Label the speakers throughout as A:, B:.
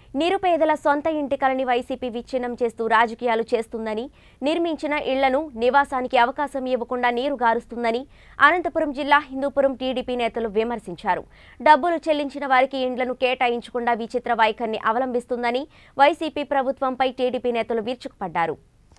A: నిరుపేదల సొంత ఇంటి కలని వైసీపీ విచ్ఛిన్నం చేస్తూ రాజకీయాలు చేస్తుందని నిర్మించిన ఇళ్లను నివాసానికి అవకాశం ఇవ్వకుండా నీరు గారుస్తుందని అనంతపురం జిల్లా హిందూపురం టీడీపీ నేతలు విమర్శించారు డబ్బులు చెల్లించిన వారికి ఇండ్లను కేటాయించకుండా విచిత్ర వైఖరిని అవలంబిస్తుందని వైసీపీ ప్రభుత్వంపై టీడీపీ నేతలు విరుచుకుపడ్డారు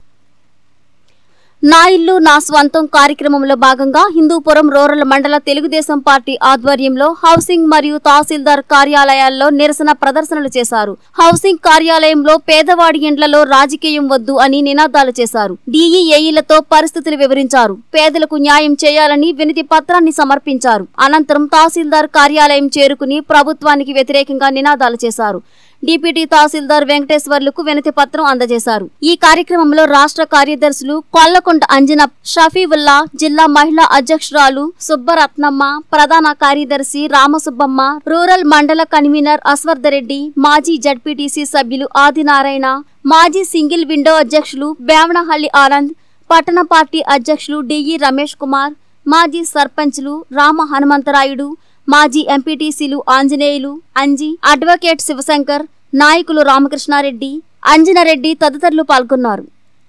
B: నా ఇల్లు నా స్వంతం కార్యక్రమంలో భాగంగా హిందూపురం రూరల్ మండల తెలుగుదేశం పార్టీ ఆధ్వర్యంలో హౌసింగ్ మరియు తహసీల్దార్ కార్యాలయాల్లో నిరసన ప్రదర్శనలు చేశారు హౌసింగ్ కార్యాలయంలో పేదవాడి ఇండ్లలో రాజకీయం వద్దు అని నినాదాలు చేశారు డీఈఏఈలతో పరిస్థితులు వివరించారు పేదలకు న్యాయం చేయాలని వినతి పత్రాన్ని సమర్పించారు అనంతరం తహసీల్దార్ కార్యాలయం చేరుకుని ప్రభుత్వానికి వ్యతిరేకంగా నినాదాలు చేశారు డిప్యూటీ తహసీల్దార్ వెంకటేశ్వర్లకు వినతి పత్రం అందజేశారు ఈ కార్యక్రమంలో రాష్ట్ర కార్యదర్శులు కొల్లకొండ అంజన షఫీవుల్లా జిల్లా మహిళా అధ్యక్షురాలు సుబ్బరత్నమ్మ ప్రధాన కార్యదర్శి రామసుబ్బమ్మ రూరల్ మండల కన్వీనర్ అశ్వర్ధరెడ్డి మాజీ జడ్పీటీసీ సభ్యులు ఆదినారాయణ మాజీ సింగిల్ విండో అధ్యక్షులు బేవనహల్లి ఆనంద్ పట్టణ పార్టీ అధ్యక్షులు డిఈ రమేష్ కుమార్ మాజీ సర్పంచ్లు రామ హనుమంతరాయుడు మాజీ ఎంపీటీసీలు ఆంజనేయులు అంజి అడ్వకేట్ శివశంకర్ నాయకులు రామకృష్ణారెడ్డి అంజనరెడ్డి తదితరులు పాల్గొన్నారు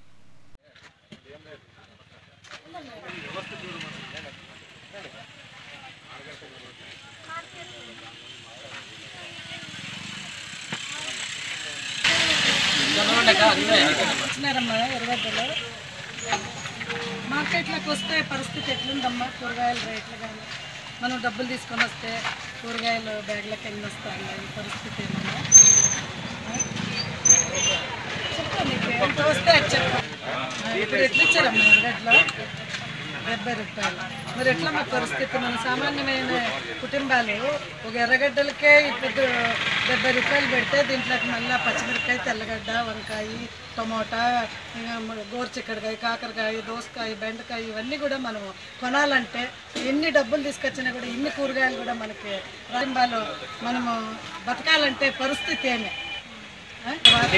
C: వచ్చినారమ్మా ఎర్రగడ్డలో మార్కెట్లోకి వస్తే పరిస్థితి ఎట్లుందమ్మా కూరగాయల రేట్లు కానీ మనం డబ్బులు తీసుకొని వస్తే కూరగాయలు బ్యాగ్లకు ఎన్ని వస్తాయి ఈ పరిస్థితి ఏమన్నా ఆ? చెప్పు నీకు ఎంత వస్తే అది చెప్పు ఆ, ఇప్పుడు ఎట్లా ఇచ్చారమ్మా ఎర్రగడ్డలో డెబ్బై రూపాయలు మరి ఎట్లా మా పరిస్థితి మన సామాన్యమైన కుటుంబాలు ఒక ఎర్రగడ్డలకే ఇప్పుడు డెబ్బై రూపాయలు పెడితే దీంట్లోకి మళ్ళీ పచ్చిమిరపకాయ తెల్లగడ్డ వంకాయ టమోటా ఇంకా మ- గోరుచిక్కడికాయ కాకరకాయ దోసకాయ బెండకాయ ఇవన్నీ కూడా మనం కొనాలంటే ఎన్ని డబ్బులు తీసుకొచ్చినా కూడా ఇన్ని కూరగాయలు కూడా మనకి కుటుంబాలు మనము బతకాలంటే పరిస్థితి ఏమి ఆ?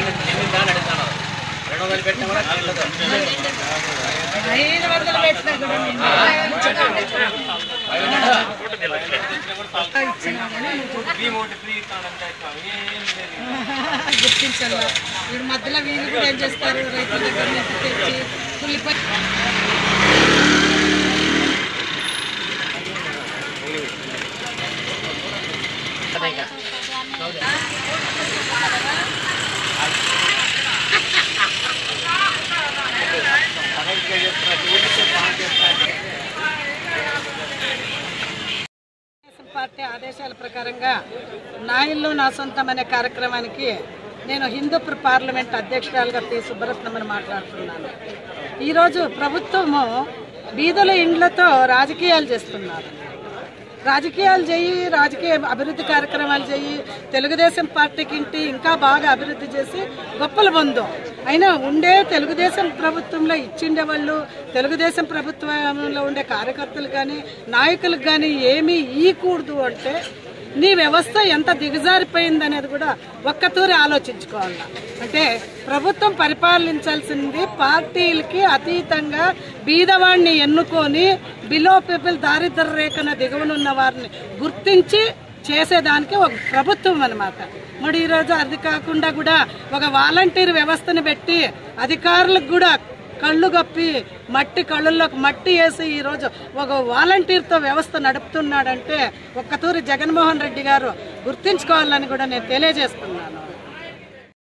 C: ఐదు వందలు పెట్టినా కూడా నేను ఇచ్చినా కానీ గుర్తించాలి వీడు మధ్యలో వీళ్ళు కూడా ఏం చేస్తారు రైతుల దగ్గర నుంచి తెచ్చి కుళ్ళిపోయి తెలుగుదేశం పార్టీ ఆదేశాల ప్రకారంగా నా ఇల్లు నా సొంతం అనే కార్యక్రమానికి నేను హిందూపూర్ పార్లమెంట్ అధ్యక్షురాలుగా టి సుబ్బరత్నమని మాట్లాడుతున్నాను ఈరోజు ప్రభుత్వము బీదల ఇండ్లతో రాజకీయాలు చేస్తున్నారు రాజకీయాలు చేయి రాజకీయ అభివృద్ధి కార్యక్రమాలు చేయి తెలుగుదేశం పార్టీకి ఇంటి ఇంకా బాగా అభివృద్ధి చేసి గొప్పలు పొందు అయినా ఉండే తెలుగుదేశం ప్రభుత్వంలో ఇచ్చిండే వాళ్ళు తెలుగుదేశం ప్రభుత్వంలో ఉండే కార్యకర్తలు కానీ నాయకులకు కానీ ఏమీ ఇయ్యకూడదు అంటే నీ వ్యవస్థ ఎంత దిగజారిపోయింది అనేది కూడా ఒక్కతూరి ఆలోచించుకోవాలి అంటే ప్రభుత్వం పరిపాలించాల్సింది పార్టీలకి అతీతంగా బీదవాడిని ఎన్నుకొని బిలో పీపుల్ దారిద్ర రేఖన దిగువనున్న వారిని గుర్తించి చేసేదానికి ఒక ప్రభుత్వం అన్నమాట మరి ఈరోజు అది కాకుండా కూడా ఒక వాలంటీర్ వ్యవస్థను పెట్టి అధికారులకు కూడా కళ్ళు కప్పి మట్టి కళ్ళల్లోకి మట్టి వేసి ఈరోజు ఒక వాలంటీర్తో వ్యవస్థ నడుపుతున్నాడంటే ఒక్కతూరి జగన్మోహన్ రెడ్డి గారు గుర్తించుకోవాలని కూడా నేను తెలియజేస్తున్నాను